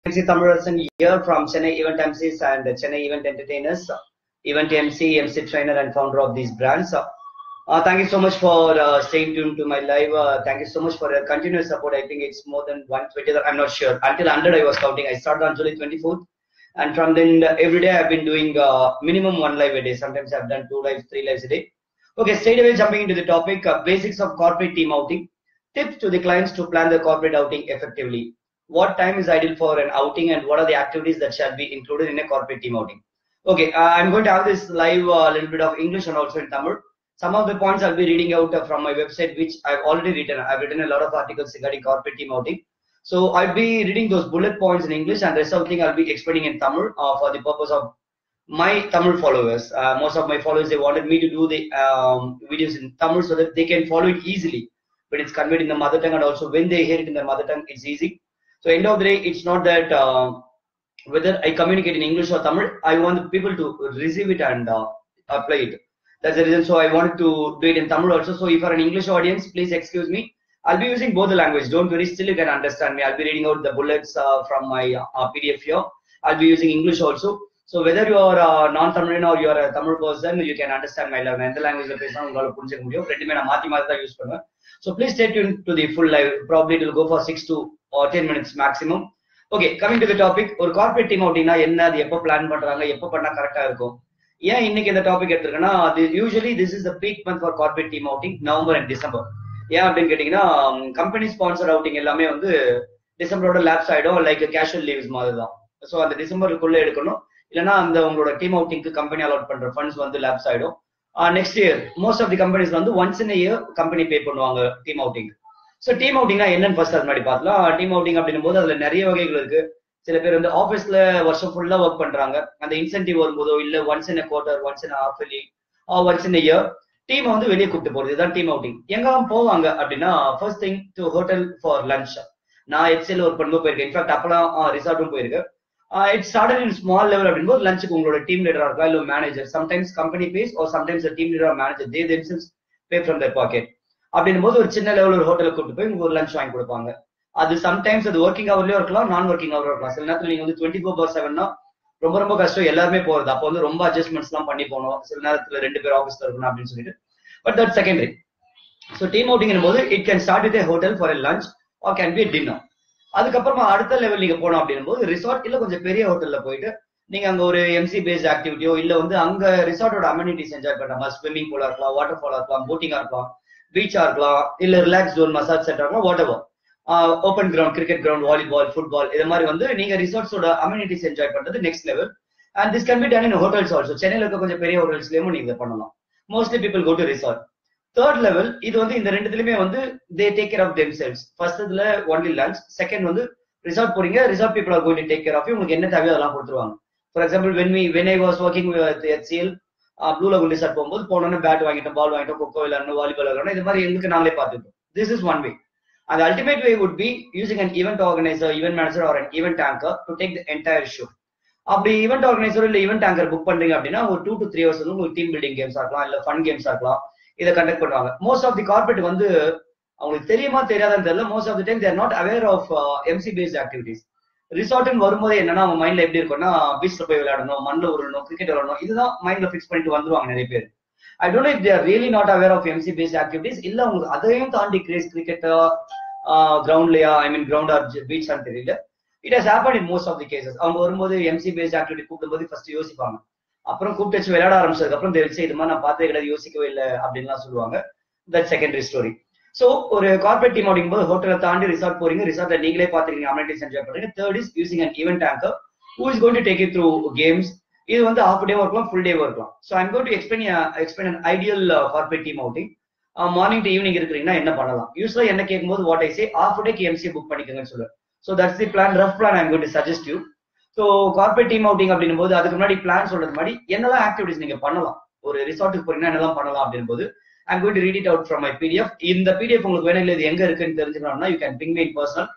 MC Thamarasan here from Chennai Event MCs and Chennai Event Entertainers, Event MC, MC trainer and founder of these brands. Uh, thank you so much for uh, staying tuned to my live. Uh, thank you so much for your continuous support. I think it's more than 120. I'm not sure. Until 100 I was counting. I started on July 24th. And from then every day I've been doing uh, minimum one live a day. Sometimes I've done two lives, three lives a day. Okay, straight away jumping into the topic, uh, basics of corporate team outing. Tips to the clients to plan the corporate outing effectively. What time is ideal for an outing and what are the activities that shall be included in a corporate team outing? Okay, uh, I'm going to have this live a uh, little bit of English and also in Tamil. Some of the points I'll be reading out uh, from my website, which I've already written. I've written a lot of articles regarding corporate team outing. So I'll be reading those bullet points in English and rest of the thing I'll be explaining in Tamil uh, for the purpose of my Tamil followers. Uh, most of my followers, they wanted me to do the um, videos in Tamil so that they can follow it easily. But it's conveyed in the mother tongue and also when they hear it in their mother tongue, it's easy. So end of the day, it's not that uh, whether I communicate in English or Tamil, I want the people to receive it and uh, apply it. That's the reason. So I wanted to do it in Tamil also. So if you're an English audience, please excuse me. I'll be using both the language. Don't worry, still you can understand me. I'll be reading out the bullets uh, from my uh, PDF here. I'll be using English also. So whether you're a non-Tamilian or you're a Tamil person, you can understand my level. எந்த லாங்குவேஜ்ல பேசினா உங்களால புரிஞ்சுக்க முடியும் ரெண்டுமே நான் மாத்தி மாத்தி தான் யூஸ் பண்ணுவேன் so please stay tuned to the full live probably it go for six to ten minutes maximum okay coming to the topic ஒரு கார்பரேட் டீம் அப்படின்னா என்ன அது எப்போ பிளான் பண்றாங்க எப்போ பண்ணா கரெக்டா இருக்கும் ஏன் இன்னைக்கு இந்த டாபிக் எடுத்திருக்கேன்னா அது usually this is the peak month for corporate team outing November and December ஏன் அப்படின்னு கேட்டீங்கன்னா கம்பெனி ஸ்பான்சர் அவுட்டிங் எல்லாமே வந்து டிசம்பரோட லேப்ஸ் ஆயிடும் லைக் கேஷுவல் லீவ்ஸ் மாதிரி தான் ஸோ அந்த டிசம்பருக்குள்ள எடுக்கணும் இல்லைன்னா அந்த உங்களோட டீம் அவுட்டிங்க்கு கம்பெனி அலாட் பண்ற ஃபண்ட்ஸ் வந்து லேப்ஸ் ஆயிடும் next year most of the companies வந்து once in year company pay பண்ணுவாங்க டீம் அவுட்டிங் ஸோ டீம் அவுட்டிங்னா என்னன்னு ஃபர்ஸ்ட் அது முன்னாடி பார்க்கலாம் டீம் அவுட்டிங் அப்படின்னும் போது அதுல நிறைய வகைகள் இருக்கு சில பேர் வந்து ஆஃபீஸ்ல வருஷம் ஃபுல்லா ஒர்க் பண்றாங்க அந்த இன்சென்டிவ் வரும்போதோ இல்ல once in quarter once in half once in year team வந்து வெளியே கூப்பிட்டு போறது இதுதான் டீம் அவுட்டிங் எங்கெல்லாம் போவாங்க அப்படின்னா first thing to hotel for lunch நான் எக்ஸல் ஒர்க் பண்ணும்போது போயிருக்கேன் இன்ஃபேக்ட் அப்பெல்லாம் ரிசார்ட்டும் போயிருக்கேன் it's started in small level அப்படின்போது லஞ்சுக்கு உங்களோட டீம் லீடரா இருக்கா இல்ல manager sometimes company pays or sometimes team leader manager they themselves pay from their pocket அப்படின்னும் போது ஒரு சின்ன லெவல் ஒரு ஹோட்டலுக்கு கூட்டு போய் உங்களுக்கு ஒரு லஞ்ச் வாங்கி கொடுப்பாங்க அது சம்டைம்ஸ் அது ஒர்க்கிங் ஹவர்லயும் இருக்கலாம் நான் ஒர்க்கிங் ஹவர் இருக்கலாம் சில நேரத்தில் நீங்க வந்து டுவெண்ட்டி ஃபோர் பர் செவன்னா ரொம்ப ரொம்ப கஷ்டம் எல்லாருமே போறது அப்போ வந்து ரொம்ப அட்ஜஸ்ட்மெண்ட்ஸ் எல்லாம் பண்ணி போகணும் சில நேரத்துல ரெண்டு பேர் ஆஃபீஸ்ல இருக்கணும் அப்படின்னு சொல்லிட்டு but that secondary so team outing போது it can start with hotel for a lunch or can be dinner அதுக்கப்புறமா அடுத்த லெவல் நீங்க போனோம் அப்படின்னும் போது ரிசார்ட் இல்ல கொஞ்சம் பெரிய ஹோட்டல்ல போயிட்டு நீங்க அங்க ஒரு எம்சி பேஸ்ட் ஆக்டிவிட்டியோ இல்ல வந்து அங்க ரிசார்ட்டோட அம்யூனிட்டிஸ் என்ஜாய் பண்ற ஸ்விம்மிங் பூலா இருக்கலாம் வாட்டர் ஃபாலா இருக்கலாம் போட்டிங்கா இருக்கலாம் பீச்சா இருக்கலாம் இல்ல ரிலாக்ஸ் ஜோன் மசாஜ் சென்டர் இருக்கலாம் whatever open ground cricket ground volleyball football இது மாதிரி வந்து நீங்க ரிசார்ட்ஸோட அம்யூனிட்டிஸ் என்ஜாய் பண்றது next level and this can be done in hotels also சென்னையில் இருக்க கொஞ்சம் பெரிய ஹோட்டல்ஸ்லயும் நீங்க பண்ணலாம் mostly people go to resort third level இது வந்து இந்த ரெண்டுத்துலயுமே வந்து they take care of themselves first இதுல ஒன்லி லஞ்ச் செகண்ட் வந்து ரிசார்ட் போறீங்க resort people are going to take care of உங்களுக்கு என்ன தேவையோ அதெல்லாம் கொடுத்துருவாங்க for example when we when I was working with HCL blue lagoon resort போகும்போது போனோன்னு பேட் வாங்கிட்டோம் பால் வாங்கிட்டோம் கொக்கோ விளையாடணும் வாலிபால் விளையாடணும் இது மாதிரி எங்களுக்கு நாங்களே பார்த்துட்டோம் திஸ் இஸ் ஒன் வே அந்த ultimate way would be using an event organiser event manager or an event anchor to take the entire show அப்படி ஈவெண்ட் ஆர்கனைசர் இல்ல ஈவெண்ட் ஆங்கர் புக் பண்றீங்க அப்படின்னா ஒரு டூ டு த்ரீ ஹவர்ஸ் வந்து உங்களுக்கு team building games இருக்கலாம் இல்ல fun games இருக்கலாம் இதை கண்டக்ட் பண்ணுவாங்க மோஸ்ட் ஆஃப் தி கார்பரேட் வந்து அவங்களுக்கு தெரியுமா தெரியாதான்னு தெரியல most of the time they're not aware of MC based activities ரிசார்ட்னு வரும்போது என்னன்னா அவங்க மைண்ட்ல எப்படி இருக்கும்னா பீச்ல போய் விளையாடணும் மண்ணில் உருளணும் கிரிக்கெட் விளையாடணும் இதுதான் மைண்ட்ல ஃபிக்ஸ் பண்ணிட்டு வந்துருவாங்க நிறைய பேர் I don't if they're really not aware of MC based activities இல்ல உங்களுக்கு அதையும் தாண்டி கிரேஸ் கிரிக்கெட்டா கிரவுண்ட்லயா I mean ground or beach தெரியல it has happen in most of the cases அவங்க வரும்போது எம்சி பேஸ்ட் ஆக்டிவிட்டி கூப்பிடும்போது ஃபர்ஸ்ட் யோசிப்பாங்க அப்புறம் கூப்பிட்டு வச்சு விளையாட ஆரம்பிச்சதுக்கு அப்புறம் தெரிஞ்சு இது மாதிரி நான் பார்த்தே கிடையாது யோசிக்கவே இல்லை அப்படின்லாம் சொல்லுவாங்க தட் செகண்டரி ஸ்டோரி ஸோ ஒரு கார்பரேட் டீம் அப்படிங்கும்போது ஹோட்டலை தாண்டி ரிசார்ட் போறீங்க ரிசார்ட்ல நீங்களே பாத்துருக்கீங்க அமெனிட்டிஸ் என்ஜாய் பண்றீங்க third is using an event anchor who is going to take it through games இது வந்து ஹாஃப் டே இருக்கலாம் ஃபுல் டே இருக்கலாம் so I'm going to explain explain an ideal corporate team outing morning to evening இருக்கிறீங்கன்னா என்ன பண்ணலாம் usually என்ன கேட்கும்போது what I say half டேக்கு எம்சி புக் பண்ணிக்கோங்கன்னு சொல்லுவேன் so that's the plan rough plan I'm going to suggest you so corporate team outing அப்படின்னும் போது அதுக்கு முன்னாடி பிளான் சொல்றது மாதிரி என்னெல்லாம் ஆக்டிவிட்டிஸ் நீங்க பண்ணலாம் ஒரு ரிசார்ட்டுக்கு போறீங்கன்னா என்னெல்லாம் பண்ணலாம் அப்படின்னு போது I'm going to read it out from my PDF இந்த பிடிஎஃப் உங்களுக்கு வேணும் இல்லை இது எங்க இருக்குன்னு தெரிஞ்சுக்கணும்னா you can ping me personal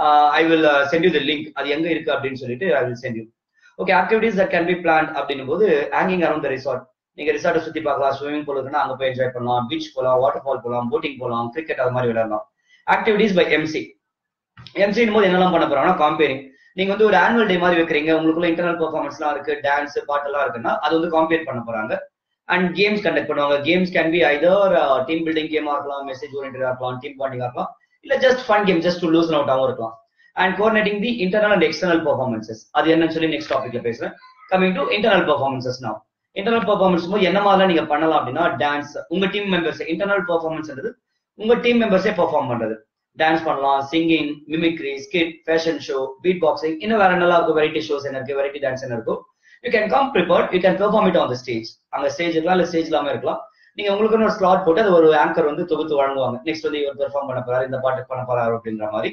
I will send you the link அது எங்க இருக்கு அப்படின்னு சொல்லிட்டு I will send you okay activities that can be plan அப்படின்னும் போது ஹேங்கிங் அரௌண்ட் த ரிசார்ட் நீங்க ரிசார்ட்டை சுத்தி பார்க்கலாம் ஸ்விமிங் பூல் இருக்குன்னா அங்க போய் என்ஜாய் பண்ணலாம் பீச் போகலாம் வாட்டர் ஃபால் போகலாம் போட்டிங் போகலாம் கிரிக்கெட் அது மாதிரி விளையாடலாம் ஆக்டிவிட்டிஸ் பை எம்சி எம்சின் போது என்னெல்லாம் பண்ண போறாங்கன்னா காம்பேரிங் நீங்க வந்து ஒரு ஆனுவல் டே மாதிரி வைக்கிறீங்க உங்களுக்குள்ள இன்டர்னல் பெர்ஃபார்மன்ஸ்லாம் இருக்கு டான்ஸ் பாட்டெல்லாம் இருக்குன்னா அது வந்து காம்பேட் பண்ண போறாங்க அண்ட் கேம்ஸ் கண்டக்ட் பண்ணுவாங்க games can be either team building கேமா இருக்கலாம் மெசேஜ் ஓரியன்டா இருக்கலாம் டீம் பாண்டிங்கா இருக்கலாம் இல்ல just fun game just to loose அவுட்டாகவும் இருக்கலாம் and coordinating the internal and external performances அது என்னன்னு சொல்லி நெக்ஸ்ட் டாபிக்ல பேசுறேன் கமிங் டு இன்டர்னல் பெர்ஃபார்மன்சஸ் நான் இன்டர்னல் பெர்ஃபார்மன்ஸ் போது என்ன மாதிரிலாம் நீங்க பண்ணலாம் அப்படின்னா டான்ஸ் உங்க டீம் மெம்பர்ஸ் இன்டர்னல் பெர்ஃபார்மன்ஸ்ன்றது உங்க டீம் மெம்பர்ஸே பெர்ஃபார்ம் பண்றது டான்ஸ் பண்ணலாம் singing mimicry skit fashion show beat boxing இன்னும் வேற நல்லா இருக்கும் வெரைட்டி ஷோஸ் என்ன இருக்கு வெரைட்டி டான்ஸ் என்ன இருக்கும் you can come prepared you can perform it on the stage அங்க ஸ்டேஜ் இருக்கலாம் இல்ல ஸ்டேஜ் இல்லாம இருக்கலாம் நீங்க உங்களுக்கு ஒரு ஸ்லாட் போட்டு அது ஒரு ஆங்கர் வந்து தொகுத்து வழங்குவாங்க நெக்ஸ்ட் வந்து இவர் பெர்ஃபார்ம் பண்ண போறாரு இந்த பாட்டு பண்ண போறாரு அப்படின்ற மாதிரி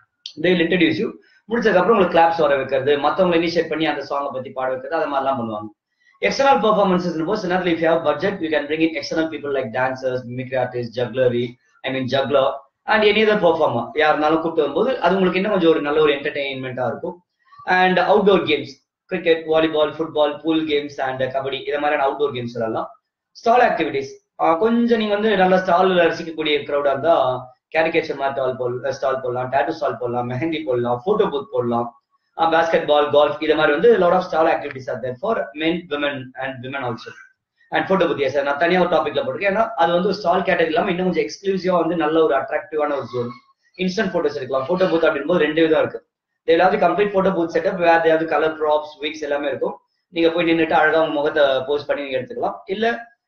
தே இன்ட்ரடியூஸ் யூ முடிச்சதுக்கு அப்புறம் உங்களுக்கு கிளாப்ஸ் வர வைக்கிறது மத்தவங்களை இனிஷியேட் பண்ணி அந்த சாங்கை பத்தி பாட வைக்கிறது அது மாதிரிலாம் பண்ணுவாங்க எக்ஸ்டர்னல் பெர்ஃபார்மன்சஸ் போது நேரத்தில் if have budget you can bring in external people like dancers mimicry artist jugglery I mean juggler and any other performer யாருனாலும் கூப்பிட்டு வரும்போது அது உங்களுக்கு இன்னும் கொஞ்சம் ஒரு நல்ல ஒரு என்டர்டெயின்மெண்டா இருக்கும் and outdoor games cricket volleyball football pool games and kabaddi இது மாதிரியான அவுட்டோர் கேம்ஸ் எல்லாம் ஸ்டால் ஆக்டிவிட்டிஸ் கொஞ்சம் நீங்க வந்து நல்ல ஸ்டால் ரசிக்கக்கூடிய க்ரௌடா இருந்தா கேரிகேச்சர் மாதிரி ஸ்டால் போல் ஸ்டால் போடலாம் டேட்டு ஸ்டால் போடலாம் மெஹந்தி போடலாம் போட்டோ பூத் போடலாம் பேஸ்கெட் பால் கால்ஃப் இது மாதிரி வந்து lot of stall activities are there for men women and women also and photo புத்தியா சார் நான் தனியாக ஒரு டாபிக்ல போட்டிருக்கேன் ஏன்னா அது வந்து ஸ்டால் கேட்டகரி இல்லாமல் இன்னும் கொஞ்சம் எக்ஸ்க்ளூசிவா வந்து நல்ல ஒரு அட்ராக்டிவான ஒரு ஜோன் இன்ஸ்டன்ட் போட்டோஸ் எடுக்கலாம் போட்டோ பூத் அப்படின்போது ரெண்டு விதம் இருக்கு ஏதாவது கம்ப்ளீட் போட்டோ பூத் செட்டப் வேற ஏதாவது கலர் ப்ராப்ஸ் விக்ஸ் எல்லாமே இருக்கும் நீங்க போய் நின்றுட்டு அழகா உங்க முகத்தை போஸ்ட் பண்ணி நீங்க எடுத்துக்கலாம் இல்ல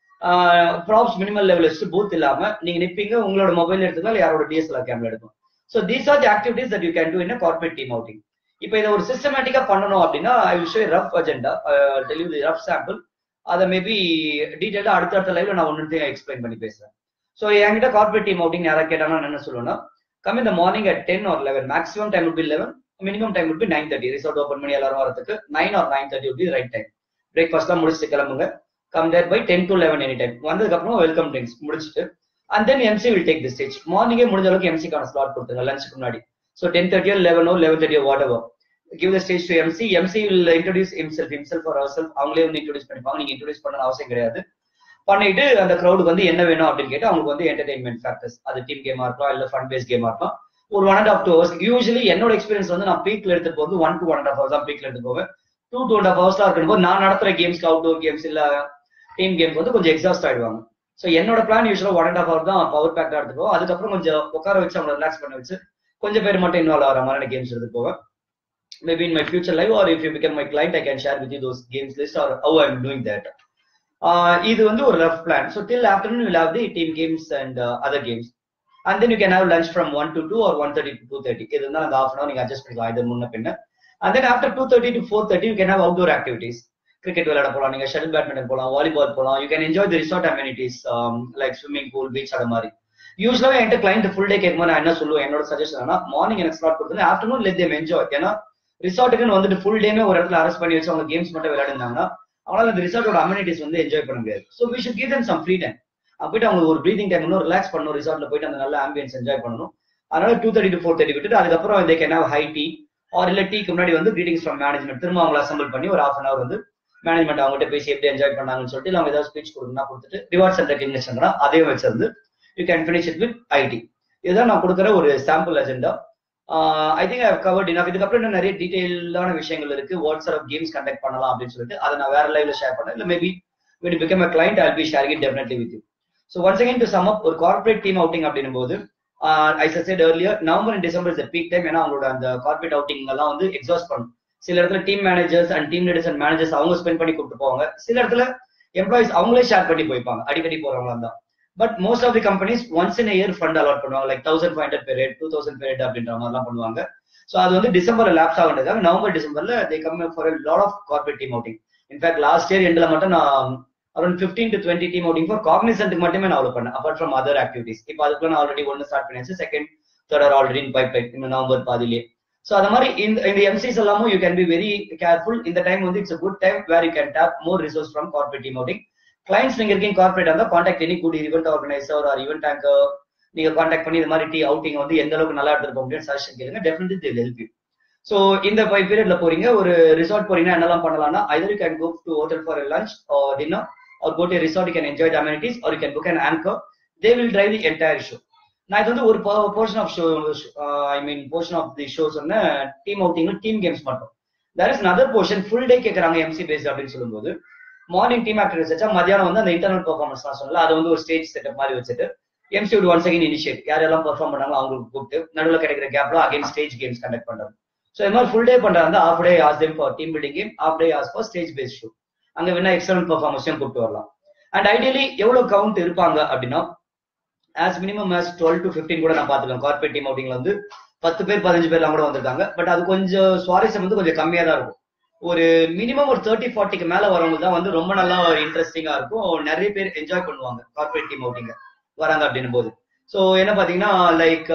ப்ராப்ஸ் மினிமல் லெவல் வச்சு பூத் இல்லாம நீங்க நிப்பீங்க உங்களோட மொபைல் எடுத்துக்கலாம் யாரோட டிஎஸ்எல்ஆர் கேமரா எடுக்கும் so these are the activities that you can do in corporate team outing இப்போ இதை ஒரு சிஸ்டமேட்டிக்கா பண்ணணும் அப்படின்னா I will show rough agenda டெலிவ் தி ரஃப் சாம்பிள் அதை மேபி டீட்டெயிலாக அடுத்தடுத்த லைவ்ல நான் ஒன்று எக்ஸ்பிளைன் பண்ணி பேசுறேன் ஸோ என்கிட்ட கார்பரேட் டீம் அவுட்டிங் யாராவது கேட்டானா என்ன சொல்லுவேன்னா கம் இந்த morning at ten or eleven maximum time would be eleven minimum time would be nine thirty resort open பண்ணி எல்லாரும் வரதுக்கு nine or nine thirty would be right time பிரேக்ஃபாஸ்ட்லாம் முடிச்சுட்டு கிளம்புங்க come there by ten to eleven any time வந்ததுக்கு அப்புறம் welcome drinks முடிச்சுட்டு and then MC will take the stage மார்னிங்கே முடிஞ்ச அளவுக்கு எம்சிக்கான ஸ்லாட் கொடுத்துங்க லஞ்சுக்கு முன்னாடி ஸோ டென் தேர்ட்டியோ லெவனோ eleven தேர்ட்டியோ what whatever give the stage to MC MC will introduce himself himself for our self அவங்களே வந்து இன்ட்ரடியூஸ் பண்ணிப்பாங்க நீங்க இன்ட்ரடியூஸ் பண்ண அவசியம் கிடையாது பண்ணிட்டு அந்த க்ரௌடுக்கு வந்து என்ன வேணும் அப்படின்னு கேட்டு அவங்களுக்கு வந்து என்டர்டைன்மெண்ட் ஃபேக்டர்ஸ் அது டீம் கேமா இருக்கலாம் இல்ல ஃபன் பேஸ் கேமா இருக்கலாம் ஒரு one and half two hours usually என்னோட எக்ஸ்பீரியன்ஸ் வந்து நான் பீக்ல எடுத்து போகிறது one to one and half hours தான் பீக்ல எடுத்து போவேன் டூ டூ அண்ட் ஆஃப் ஹவர்ஸ்லாம் இருக்கும்போது நான் நடத்துற கேம்ஸ்க்கு அவுட்டோர் கேம்ஸ் இல்ல டீம் கேம்ஸ் வந்து கொஞ்சம் எக்ஸாஸ்ட் ஆயிடுவாங்க ஸோ என்னோட பிளான் யூஸ்வலாக ஒன் அண்ட் ஆஃப் ஹவர் தான் பவர் பேக்டா எடுத்துக்கோ அதுக்கப்புறம் கொஞ்சம் உட்கார வச்சு அவங்க ரிலாக்ஸ் பண்ண வச்சு கொஞ்சம் பேர் மட்டும் இன்வால்வ் ஆகிற மாதிரி கேம்ஸ் எடுத்து போவேன் maybe in my future life or if you become my client i can share with you those games list or how i'm doing that uh, இது வந்து ஒரு rough plan so till afternoon will have the team games and other games and then you can have lunch from one to two or one thirty to two thirty இது இருந்தால் அந்த of an hour நீங்க adjust பண்ணிக்கலாம் இது முன்ன பின்ன and then after two thirty to four thirty you can have outdoor activities cricket விளையாட போகலாம் நீங்க ஷட்டில் பேட்மிண்டன் போகலாம் வாலிபால் போகலாம் you can enjoy the resort amenities like swimming pool beach அது மாதிரி யூஸ்வலாக என்கிட்ட கிளைண்ட் ஃபுல் டே கேட்கும்போது நான் என்ன சொல்லுவேன் என்னோட சஜஷன் மார்னிங் எனக்கு ஸ்லாட் கொடுத்துருங்க ஆஃப்டர்நூன் லெட் தேம் என்ஜாய் ஏன்னா ரிசார்ட்டுக்குன்னு வந்துட்டு ஃபுல் டேமே ஒரு இடத்துல அரெஸ்ட் பண்ணி வச்சு அவங்க கேம்ஸ் மட்டும் விளையாடுனாங்கன்னா அவங்களால அந்த ரிசார்ட்டோட அம்யூனிட்டிஸ் வந்து என்ஜாய் பண்ண முடியாது so we should give them some free time போயிட்டு அவங்க ஒரு ப்ரீதிங் டைம் இன்னும் ரிலாக்ஸ் பண்ணணும் ரிசார்ட்ல போயிட்டு அந்த நல்ல ஆம்பியன்ஸ் என்ஜாய் பண்ணணும் அதனால two thirty to four thirty விட்டுட்டு அதுக்கப்புறம் இந்த கேன் ஹை டீ ஆர் இல்ல டீக்கு முன்னாடி வந்து கிரீட்டிங்ஸ் ஃப்ரம் மேனேஜ்மெண்ட் திரும்ப அவங்களை அசம்பிள் பண்ணி ஒரு ஹாஃப் அன் அவர் வந்து மேனேஜ்மெண்ட் அவங்ககிட்ட பேசி எப்படி என்ஜாய் பண்ணாங்கன்னு சொல்லிட்டு இல்லை அவங்க ஏதாவது ஸ்பீச் கொடுக்கணும் கொடுத்துட்டு ரிவார்ட்ஸ் அண்ட் ரெகக்னேஷன் அதையும் வச்சிருந்து you can finish it with IT இதுதான் நான் கொடுக்குற ஒரு sample agenda I think I covered enough இதுக்கப்புறம் இன்னும் நிறைய டீடைல்டான விஷயங்கள் இருக்கு வாட்ஸ்அப் ஆஃப் கேம்ஸ் கண்டக்ட் பண்ணலாம் அப்படின்னு சொல்லிட்டு அதை நான் வேற லைவ்ல ஷேர் பண்ணேன் இல்லை maybe when you become a client i'll be sharing it definitely with you so once again to sum up ஒரு corporate team outing அப்படின்னும் போது I said earlier November and December is peak time ஏன்னா அவங்களோட அந்த corporate outing எல்லாம் வந்து exhaust பண்ணும் சில இடத்துல team managers and team leaders and managers அவங்க ஸ்பெண்ட் பண்ணி கூப்பிட்டு போவாங்க சில இடத்துல எம்ப்ளாயிஸ் அவங்களே ஷேர் பண்ணி போய்ப்பாங்க அடிக்கடி போறவங்களா தான் but most of the companies once in year fund allot பண்ணுவாங்க like thousand five hundred per head two thousand per head அப்படின்ற மாதிரிலாம் பண்ணுவாங்க ஸோ அது வந்து டிசம்பர்ல லேப்ஸ் ஆகுன்றதுக்காக நவம்பர் டிசம்பர்ல they come for lot of corporate team outing in fact last year எண்டில் மட்டும் நான் around fifteen to twenty team outing for காக்னிசன்ட்டுக்கு மட்டுமே நான் அவ்வளோ பண்ணேன் அப்பார்ட் ஃப்ரம் அதர் ஆக்டிவிட்டிஸ் இப்போ அதுக்குள்ள நான் ஆல்ரெடி ஒன்று ஸ்டார்ட் பண்ணியாச்சு second third are already in pipe இந்த நவம்பர் பாதிலே ஸோ அந்த மாதிரி இந்த இந்த எம்சிஸ் எல்லாமும் you can be very careful இந்த டைம் வந்து it's good time where you can tap more resource from corporate team outing clients நீங்க இருக்கீங்க கார்பரேட் இருந்தால் contact any good event organiser or event anchor நீங்க காண்டாக்ட் பண்ணி இந்த மாதிரி டீ அவுட்டிங் வந்து எந்த அளவுக்கு நல்லா எடுத்துட்டு போக முடியும் சஜஷன் கேளுங்க definitely will help you so இந்த ஃபைவ் பீரியட்ல போறீங்க ஒரு ரிசார்ட் போறீங்கன்னா என்னெல்லாம் பண்ணலாம்னா either you can go to hotel for lunch or dinner or go to a resort, you can enjoy the amenities, or you can book an anchor. They will drive the entire show. நான் இது வந்து ஒரு portion of show I mean portion of the show சொன்ன team outing team games மட்டும் there is other portion full day கேட்கறாங்க MC paste அப்படின்னு சொல்லும்போது morning team activities வச்சா மத்தியானம் வந்து அந்த இன்டர்னல் பெர்ஃபார்மன்ஸ் நான் சொல்லல அது வந்து ஒரு ஸ்டேஜ் செட்டப் மாதிரி வச்சுட்டு MC would one second initiate யாரெல்லாம் பெர்ஃபார்ம் பண்ணாங்களோ அவங்களுக்கு கூப்பிட்டு நடுவில் கிடைக்கிற கேப்ல அகைன் ஸ்டேஜ் கேம்ஸ் கண்டக்ட் பண்றாங்க ஸோ இது மாதிரி ஃபுல் டே பண்றாங்க half day as them for team building game half day as for stage based show அங்க வேணா எக்ஸ்டர்னல் பெர்ஃபார்மன்ஸையும் கூப்பிட்டு வரலாம் அண்ட் ஐடியலி எவ்வளவு கவுண்ட் இருப்பாங்க அப்படின்னா as minimum as twelve to fifteen கூட நான் பார்த்துக்கேன் கார்பரேட் டீம் அவுட்டிங்ல வந்து பத்து பேர் பதினஞ்சு பேர்லாம் கூட வந்திருக்காங்க பட் அது கொஞ்சம் சுவாரஸ்யம் வந்து கொஞ்சம் கம்மியா தான் இருக்கும் ஒரு மினிமம் ஒரு தேர்ட்டி ஃபார்ட்டிக்கு மேல வரவங்க தான் வந்து ரொம்ப நல்லா இன்ட்ரெஸ்டிங்கா இருக்கும் நிறைய பேர் என்ஜாய் பண்ணுவாங்க கார்பரேட் டீம் அவுட்டிங்க வராங்க அப்படின்னும் போது ஸோ என்ன பாத்தீங்கன்னா லைக்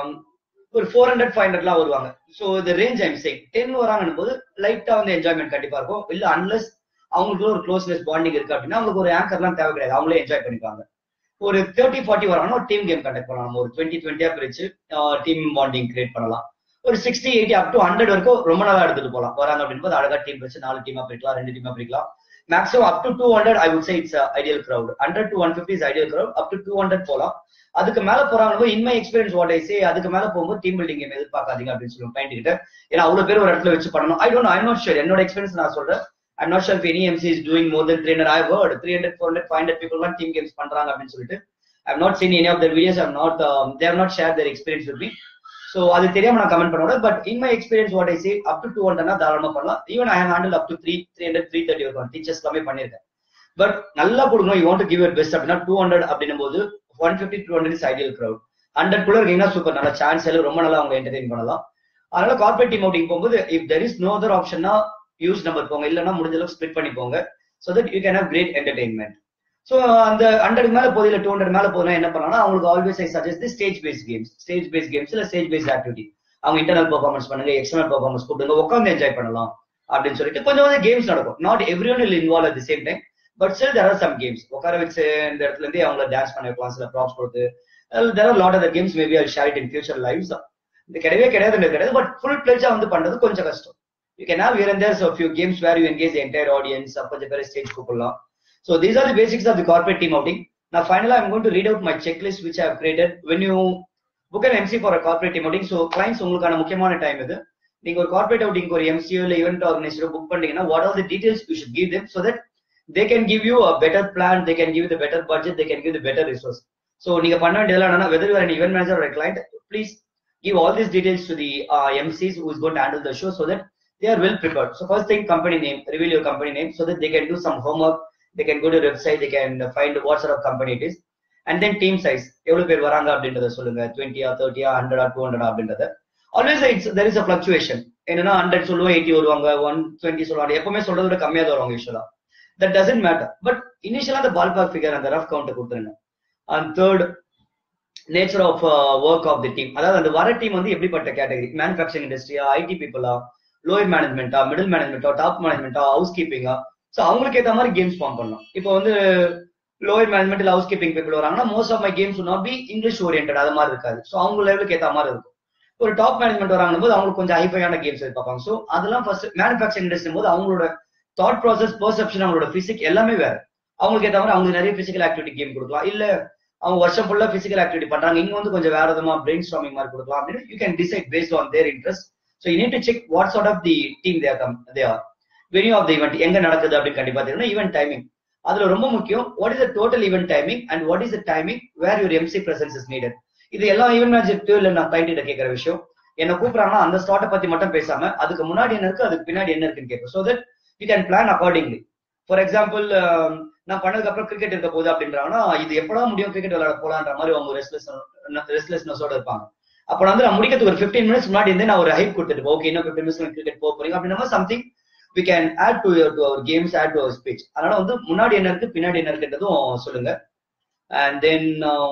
ஒரு ஃபோர் ஹண்ட்ரட் ஃபைவ் ஹண்ட்ரட்லாம் வருவாங்க ஸோ இந்த ரேஞ்ச் ஐம் சேங் டென் வராங்கன்னும் போது லைட்டா வந்து என்ஜாய்மெண்ட் கண்டிப்பா இருக்கும் இல்ல அன்லஸ் அவங்களுக்கு ஒரு க்ளோஸ்னஸ் பாண்டிங் இருக்கு அப்படின்னா அவங்களுக்கு ஒரு ஆங்கர்லாம் தேவை கிடையாது அவங்களே என்ஜாய் பண்ணிப்பாங்க ஒரு தேர்ட்டி ஃபார்ட்டி வராங்கன்னா ஒரு டீம் கேம் கண்டக்ட் பண்ணலாம் நம்ம ஒரு டுவெண்ட்டி டுவெண்ட்டியா பிரிச்சு டீம் பாண்டிங் கிரியேட் பண்ணலாம் ஒரு sixty eighty up to hundred வரைக்கும் ரொம்ப நல்லா எடுத்துட்டு போகலாம் வராங்க அப்படின்போது அழகா டீம் வச்சு நாலு டீமா பிரிக்கலாம் ரெண்டு டீமா பிரிக்கலாம் maximum up to two hundred I would say it's ideal crowd hundred to one fifty is ideal crowd up to two hundred போகலாம் அதுக்கு மேல போறாங்க in my experience what I say அதுக்கு மேல போகும்போது டீம் பில்டிங் கேம் எதிர்பார்க்காதீங்க அப்படின்னு சொல்லி point கிட்ட ஏன்னா அவ்வளவு பேர் ஒரு இடத்துல வச்சு பண்ணணும் I don't I not sure என்னோட எக்ஸ்பீரியன்ஸ் நான் சொல்றேன் I not sure any MC is doing more than three hundred I heard three hundred four hundred five hundred people team games பண்றாங்க அப்படின்னு சொல்லிட்டு I not seen any of their videos I not they have not share their experience with me so அது தெரியாம நான் comment பண்ணோட but in my experience what I say up to two ஹண்ட்ரட்னா தாராளமா பண்ணலாம் even I handle up to three three hundred three thirty வரும் teachers எல்லாமே பண்ணியிருக்கேன் பட் நல்லா கொடுக்கணும் you want to give your best அப்படின்னா டூ ஹண்ட்ரட் அப்படின்னும் போது one fifty two hundred is ideal crowd hundred குள்ள இருக்கீங்கன்னா சூப்பர் நல்ல சான்ஸ் எல்லாம் ரொம்ப நல்லா அவங்க என்டர்டைன் பண்ணலாம் அதனால கார்பரேட் டீம் அவுட்டிங் போகும்போது if there is no other ஆப்ஷன்னா யூஸ் நம்பர் போங்க இல்லைன்னா முடிஞ்ச அளவுக்கு ஸ்பிட் பண்ணி போங்க so that you can have great entertainment so அந்த ஹண்ட்ரட் மேல போகுது இல்லை டூ ஹண்ட்ரட் மேல போதுனா என்ன பண்ணலாம் அவங்களுக்கு always I suggest stage base games stage base games இல்ல ஸ்டேஜ் பேஸ்ட் ஆக்டிவிட்டி அவங்க இன்டர்னல் பெர்ஃபார்மன்ஸ் பண்ணுங்க எக்ஸ்டர்னல் பெர்ஃபார்மன்ஸ் கூப்பிடுங்க உட்காந்து என்ஜாய் பண்ணலாம் அப்படின்னு சொல்லிட்டு கொஞ்சம் கொஞ்சம் கேம்ஸ் நடக்கும் not every one will involve at the same time but still there are some games உட்கார வச்சு இந்த இடத்துல இருந்தே அவங்கள டான்ஸ் பண்ண வைக்கலாம் சில ப்ராப்ஸ் கொடுத்து there are lot of games maybe I share it in future lives இது கிடையவே கிடையாது கிடையாது பட் ஃபுல் பிளேஜா வந்து பண்றது கொஞ்சம் கஷ்டம் you can have here and there few games where you engage entire audience கொஞ்சம் பேர் ஸ்டேஜ் கூப்பிடலாம் so these are the basics of the corporate team outing நான் ஃபைனலா I'm going to read out my check list which have created when you book and MC for corporate team outing so clients உங்களுக்கான முக்கியமான time இது நீங்க ஒரு corporate outing ஒரு எம்சிஓ இல்ல ஈவெண்ட் ஆர்கனைசரோ புக் பண்ணீங்கன்னா what are the details you should give them so that they can give you a better plan they can give the better budget they can give the better resource so நீங்க பண்ண வேண்டியதெல்லாம் என்னன்னா whether where event manager ஒரு client please give all these details to the uh, MCs who is going to handle the show so that they are well prepared. So first thing, company name, reveal your company name so that they can do some homework. They can go to the website, they can find what sort of company it is. And then team size, எவ்வளவு பேர் வராங்க அப்படின்றத சொல்லுங்க டுவெண்ட்டியா தேர்ட்டியா ஹண்ட்ரடா two ஹண்ட்ரடா அப்படின்றத always it's there is a fluctuation என்னன்னா hundred சொல்லுவோம் eighty வருவாங்க ஒன் டுவெண்ட்டி சொல்லுவாங்க எப்பவுமே சொல்றத விட கம்மியா தான் வருவாங்க யூஸ்வலா தட் டசன்ட் மேட்டர் பட் இனிஷியலா அந்த பால் பாக் ஃபிகர் அந்த ரஃப் கவுண்ட் கொடுத்துருங்க and third nature of work of the team அதாவது அந்த வர டீம் வந்து எப்படிப்பட்ட கேட்டகரி மேனுஃபேக்சரிங் இண்டஸ்ட்ரியா ஐடி பீப்புளா லோயர் மேனேஜ்மெண்ட்டா மிடில் மேனேஜ்மெண்ட்டா டாப் மேனேஜ்மெண்ட்டா ஹவுஸ் கீப்பிங்கா ஸோ அவங்களுக்கு ஏற்ற மாதிரி கேம்ஸ் ஃபார்ம் பண்ணலாம் இப்போ வந்து lower management housekeeping people வராங்கன்னா most of my games not be English oriented அது மாதிரி இருக்காது ஸோ அவங்க லெவலுக்கு ஏற்ற மாதிரி இருக்கும் ஒரு டாப் மேனேஜ்மெண்ட் வராங்க போது அவங்களுக்கு கொஞ்சம் ஹைஃபையான கேம்ஸ் எதிர்பார்ப்பாங்க ஸோ அதெல்லாம் ஃபர்ஸ்ட் மேனுஃபேக்சரிங் இண்டஸ்ட்ரி போது அவங்களோட தாட் ப்ராசஸ் பெர்செப்ஷன் அவங்களோட பிசிக் எல்லாமே வேற அவங்களுக்கு ஏற்ற மாதிரி அவங்களுக்கு நிறைய பிசிக்கல் ஆக்டிவிட்டி கேம் கொடுக்கலாம் இல்ல அவங்க வருஷம் ஃபுல்லா பிசிக்கல் ஆக்டிவிட்டி பண்றாங்க இங்க வந்து கொஞ்சம் வேற விதமா பிரெயின் ஸ்டாமிங் மாதிரி கொடுக்கலாம் அப்படின்னு you can decide based on their interest so you need to check what sort of the team they come they are venue of the event எங்க நடக்குது அப்படின்னு கண்டிப்பா தெரியும் ஈவெண்ட் டைமிங் அதுல ரொம்ப முக்கியம் what is the total event timing and what is the timing where your MC presence is needed இது எல்லா ஈவெண்ட் மேனேஜர் இல்ல நான் கிளைண்ட் கேட்கிற விஷயம் என்ன கூப்பிடுறாங்கன்னா அந்த ஸ்லாட்டை பத்தி மட்டும் பேசாம அதுக்கு முன்னாடி என்ன இருக்கு அதுக்கு பின்னாடி என்ன இருக்குன்னு கேட்கும் so that you can plan accordingly for example நான் பண்ணதுக்கு அப்புறம் கிரிக்கெட் இருக்க போகுது அப்படின்றாங்கன்னா இது எப்படா முடியும் கிரிக்கெட் விளையாட போலான்ற மாதிரி அவங்க ரெஸ்ட்லெஸ் ரெஸ்ட்லெஸ்னஸோட இருப்பாங்க அப்ப வந்து நான் முடிக்கிறதுக்கு ஒரு ஃபிஃப்டீன் மினிட்ஸ் முன்னாடி இருந்து நான் ஒரு ஹைப் கொடுத்துட்டு ஓகே இன்னும் ஃபிஃப்டின் மினிட்ஸ் கிரிக்கெட் போக போறீங்க அப்படின்னா something we can add to to our games add to our speech அதனால வந்து முன்னாடி என்ன இருக்கு பின்னாடி என்ன இருக்குன்றதும் சொல்லுங்க and then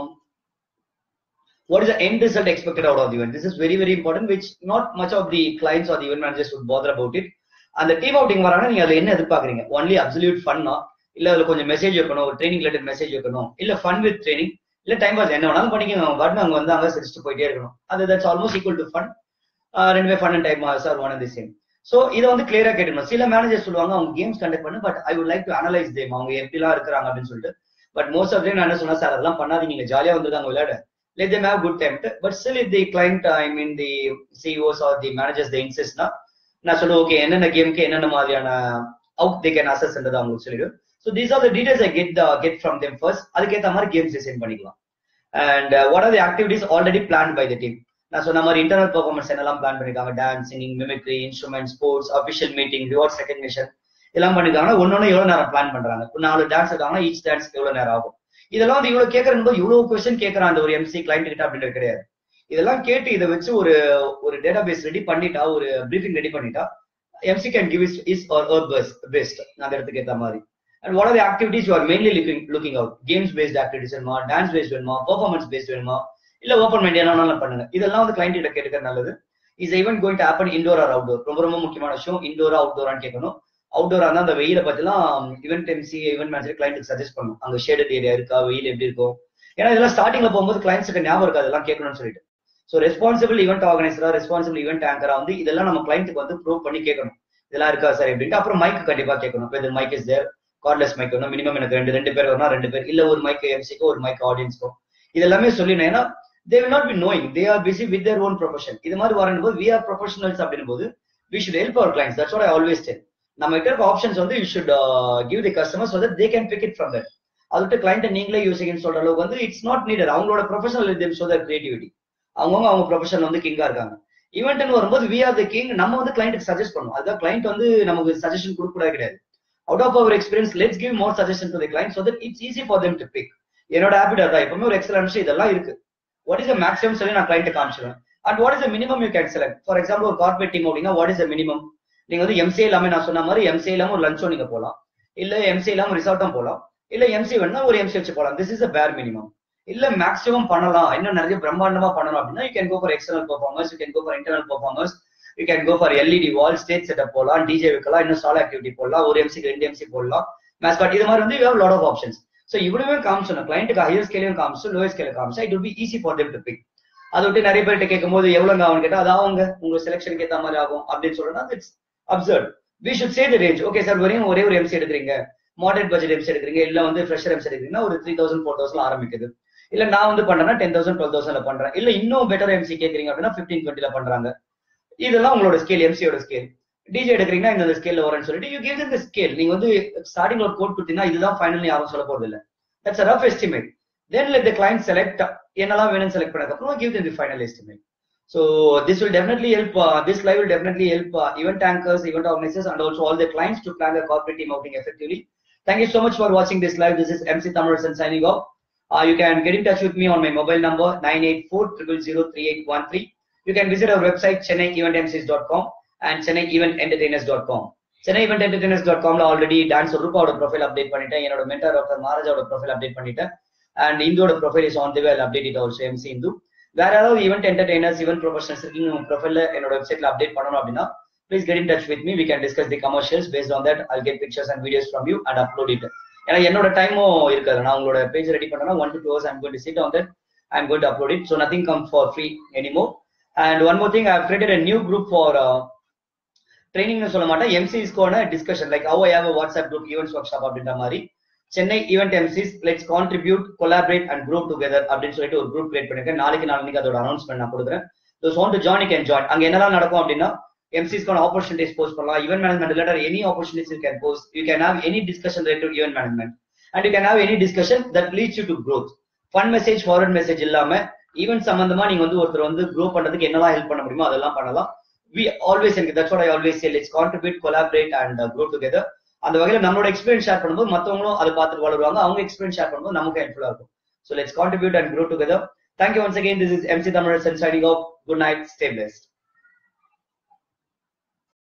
what is the end result expected out of the event? This is very, very important, which not much of the clients or the event managers would bother about it. அந்த team outing வராங்க நீங்க அதுல என்ன எதிர்பார்க்குறீங்க only absolute ஃபன்னா இல்ல அதுல கொஞ்சம் மெசேஜ் வைக்கணும் ஒரு ட்ரைனிங் ரிலேட்டட் மெசேஜ் வைக்கணும் இல்ல ஃபன் வித் ட்ரைனிங் இல்ல டைம் பாஸ் என்ன வேணாலும் பண்ணிக்கோங்க அவங்க பாட்டு அங்க வந்து அங்க சிரிச்சுட்டு போயிட்டே இருக்கணும் அது that's almost equal to fun ரெண்டுமே fun and time sir one and the same so இதை வந்து கிளியரா கேட்டுக்கணும் சில மேனேஜர் சொல்லுவாங்க அவங்க கேம்ஸ் கண்டக்ட் பண்ணு but I would like to analyse them அவங்க எப்படிலாம் இருக்கிறாங்க அப்படின்னு சொல்லிட்டு பட் மோஸ்ட் ஆஃப் நான் என்ன சொன்னா சார் அதெல்லாம் பண்ணாதீங்க நீங்க ஜாலியா வந்திருக்காங்க விளையாட let them have good tempt but still if the client i mean the ceos or the managers they insist na நான் சொல்லுவேன் ஓகே என்னென்ன கேமுக்கு என்னென்ன மாதிரியான அவுட் தே கேன் அசஸ் அவங்களுக்கு சொல்லிடுவேன் so these are the details I get get from them first அதுக்கேற்ற மாதிரி கேம்ஸ் டிசைன் பண்ணிக்கலாம் and what are the activities already plan by the team நான் சொன்ன மாதிரி இன்டர்னல் பெர்ஃபார்மன்ஸ் என்னெல்லாம் பிளான் பண்ணிருக்காங்க dance singing mimicry instrument sports official meeting rewards recognition இதெல்லாம் பண்ணிருக்காங்கன்னா ஒன்னொன்னு எவ்வளவு நேரம் பிளான் பண்றாங்க இப்போ நாலு டான்ஸ் இருக்காங்கன்னா ஈச் டான்ஸ் எவ்வளவு நேரம் ஆகும் இதெல்லாம் வந்து இவ்வளவு கேட்கறது இவ்வளவு கொஸ்டின் கேட்கறான் அந்த ஒரு எம்சி கிளைண்ட் கிட்ட அப்படின்றது கிடையாது இதெல்லாம் கேட்டு இதை வச்சு ஒரு ஒரு டேட்டா பேஸ் ரெடி பண்ணிட்டா ஒரு பிரீஃபிங் ரெடி பண்ணிட்டா MC can give is is our best அந்த இடத்துக்கு ஏற்ற மாதிரி and what are the activities you are mainly looking looking out games based activities வேணுமா டான்ஸ் பேஸ்ட் வேணுமா பெர்ஃபார்மன்ஸ் பேஸ்ட் வேணுமா இல்ல ஓப்பன் மைண்ட் என்ன பண்ணுங்க இதெல்லாம் வந்து கிளைண்ட் கிட்ட கேட்க நல்லது is even going to happen indoor or outdoor ரொம்ப ரொம்ப முக்கியமான விஷயம் இண்டோரா அவுட்டோரான்னு கேட்கணும் அவுட்டோரா இருந்தா அந்த வெயில பத்திலாம் ஈவென்ட் எம்சி ஈவென்ட் மேனேஜர் கிளைண்ட்டுக்கு சஜஸ்ட் பண்ணும் அங்க ஷேடட் ஏரியா இருக்கா வெயில் எப்படி இருக்கும் ஏன்னா இதெல்லாம் ஸ்டார்டிங்ல போகும்போது கிளைண்ட்ஸுக்கு ஞாபகம் இருக்காது அதெல்லாம் கேட்கணும்னு சொல்லிட்டு ஸோ ரெஸ்பான்சிபிள் ஈவெண்ட் ஆர்கனைசரா ரெஸ்பான்சிபிள் ஈவெண்ட் ஆங்கரா வந்து இதெல்லாம் நம்ம கிளைண்ட்டுக்கு வந்து ப்ரூவ் பண்ணி கேட்கணும் இதெல்லாம் இருக்கா சார் எப்படின்ட்டு அப்புறம் மைக் கண்டிப்பா கேட்கணும் whether mic is there cordless mic வேணும் மினிமம் எனக்கு ரெண்டு ரெண்டு பேர் வரணும் ரெண்டு பேர் இல்ல ஒரு மைக் எம்சிக்கோ ஒரு மைக் ஆடியன்ஸ்க்கோ இதெல்லாமே சொல்லினேன் ஏன்னா they will not be knowing they are busy with their own profession இது மாதிரி வரணும் போது வி ஆர் ப்ரொஃபஷனல்ஸ் அப்படின் போது we should help our clients that's what I always tell நம்ம கிட்ட இருக்க ஆப்ஷன்ஸ் வந்து you should give the customer so that they can pick it from that அது விட்டு கிளைண்ட் நீங்களே யூசிங்கன்னு சொல்ற அளவுக்கு வந்து இட்ஸ் நாட் நீடட் அவங்களோட ப்ரொஃபஷனல் இதம் ஷோ தர் கிரியேட்டிவிட்டி அவங்கவுங்க அவங்க ப்ரொஃபஷன் வந்து கிங்கா இருக்காங்க ஈவெண்ட்னு வரும்போது வி ஆர் த கிங் நம்ம வந்து கிளைண்ட்டுக்கு சஜஸ்ட் பண்ணுவோம் அதுதான் கிளைண்ட் வந்து நமக்கு சஜஷன் கொடுக்க கூடாது கிடையாது out of our experience let's give more suggestion to the client so that it's easy for them to pick என்னோட ஹேபிட் அதான் எப்பவுமே ஒரு எக்ஸலன்ஸ் இதெல்லாம் இருக்கு வாட் இஸ் மேக்ஸிமம் சொல்லி நான் கிளைண்ட் காமிச்சிருவேன் and what is minimum you can select for example ஒரு கார்பரேட் டீம் அப்படின்னா வாட் இஸ் மினிமம் நீங்க வந்து எம்சிஏ இல்லாம நான் சொன்ன மாதிரி எம்சிஏ இல்லாம ஒரு லஞ்சோ நீங்க போகலாம் இல்ல எம்சி இல்லாம ரிசார்ட்டும் போகலாம் இல்ல எம்சி வேணா ஒரு எம்சி வச்சு போகலாம் திஸ் இஸ் அ பேர் மினிமம் இல்ல மேக்ஸிமம் பண்ணலாம் இன்னும் நிறைய பிரம்மாண்டமா பண்ணணும் அப்படின்னா you can go for external performers you can go for internal performers you can go for LED wall stage setup போடலாம் டிஜே வைக்கலாம் இன்னும் சால் ஆக்டிவிட்டி போடலாம் ஒரு எம்சிக்கு ரெண்டு எம்சி போடலாம் மேஸ்காட் இது மாதிரி வந்து you have lot of options so இவ்வளவே காமிச்சோம் கிளைண்ட்டுக்கு ஹையர் ஸ்கேலையும் காமிச்சு லோயர் ஸ்கேல காமிச்சா it will be easy for them to pick அதை விட்டு நிறைய பேர்கிட்ட கேட்கும்போது எவ்வளவுங்க அவன் கேட்டா அது அவங்க உங்க செலக்ஷனுக்கு ஏற்ற மாதிரி ஆகும் அப்படின்னு சொல்றேன்னா it's absurd we should say the range okay sir வரையும் ஒரே ஒரு எம்சி எடுக்கிறீங்க மாடரேட் பட்ஜெட் எம்சி எடுக்கிறீங்க இல்ல வந்து ஃப்ரெஷர் எம்சி எடுக்கிறீங்கன்னா ஒரு த்ரீ தௌசண்ட் ஃபோர் தௌசண்ட் ஆரம்பிக்குது இல்ல நான் வந்து பண்றேன்னா டென் தௌசண்ட் டுவெல் தௌசண்ட்ல பண்றேன் இல்ல இன்னும் பெட்டர் எம்சி கேட்கறீங்க அப்படின்னா பிப்டீன் டுவெண்ட்டில பண்றாங்க இதெல்லாம் உங்களோட ஸ்கேல் எம்சியோட ஸ்கேல் டிஜே எடுக்கிறீங்கன்னா இந்த ஸ்கேல்ல வரேன்னு சொல்லிட்டு யூ கிவ் இந்த ஸ்கேல் நீங்க வந்து ஸ்டார்டிங்ல ஒரு கோட் கொடுத்தீங்கன்னா இதுதான் ஃபைனல் யாரும் சொல்ல போறது இல்ல that's rough estimate then let the client select என்னெல்லாம் வேணும்னு செலக்ட் பண்ணதுக்கு அப்புறம் give the final estimate So this will definitely help. Uh, this live will definitely help uh, event anchors, event organizers, and also all the clients to plan their corporate team outing effectively. Thank you so much for watching this live. This is MC Thamarasan signing off. Uh, you can get in touch with me on my mobile number 984 You can visit our website chennaieventmcs.com and chennaievенtentertainers.com. Chennai event entertainers dot காம்ல already dance ரூபாவோட profile update பண்ணிட்டேன் என்னோட mentor doctor மகாராஜாவோட profile update பண்ணிட்டேன் and இந்தோட profile is on the way update it also MC Indhu வேற யாராவது event entertainers event professionals இருக்கீங்க உங்க ப்ரொஃபைல்ல என்னோட வெப்சைட்ல அப்டேட் பண்ணணும் அப்படின்னா please get in touch with me we can discuss the commercials based on that I'll get pictures and videos from you and upload it ஏன்னா என்னோட டைமும் இருக்காது நான் உங்களோட பேஜ் ரெடி பண்ணனா one to two hours I'm going to sit on that I'm going to upload it so nothing come for free anymore and one more thing I created a new group for ட்ரைனிங்னு சொல்ல மாட்டேன் எம்சிஸ்க்கான discussion like how I have WhatsApp group events workshop அப்படின்ற மாதிரி Chennai event MCs let's contribute collaborate and group together அப்படின்னு சொல்லிட்டு ஒரு group create பண்ணிருக்கேன் நாளைக்கு நாளைக்கு அதோட அனௌன்ஸ்மெண்ட் நான் கொடுக்குறேன் so want to join can join அங்க என்னெல்லாம் நடக்கும் அப்படின்னா எம்சிஸ்க்கான ஆப்பர்ச்சுனிட்டிஸ் போஸ்ட் பண்ணலாம் event management related any opportunities you can post you can have any discussion related event management and you can have any discussion that leads you to growth fun message forward message இல்லாம event சம்பந்தமா நீங்க வந்து ஒருத்தர் வந்து grow பண்றதுக்கு என்னெல்லாம் help பண்ண முடியுமோ அதெல்லாம் பண்ணலாம் வி ஆல்வேஸ் எனக்கு that's what I always say let's contribute collaborate and grow together அந்த வகையில நம்மளோட எக்ஸ்பீரியன்ஸ் ஷேர் பண்ணும்போது மத்தவங்களும் அதை பார்த்துட்டு வளருவாங்க அவங்க எக்ஸ்பீரியன்ஸ் ஷேர் பண்ணும்போது நமக்கு ஹெல்ப்ஃபுல்லா இருக்கும் so let's contribute and grow together thank you once again this is MC Tamil signing off good night stay best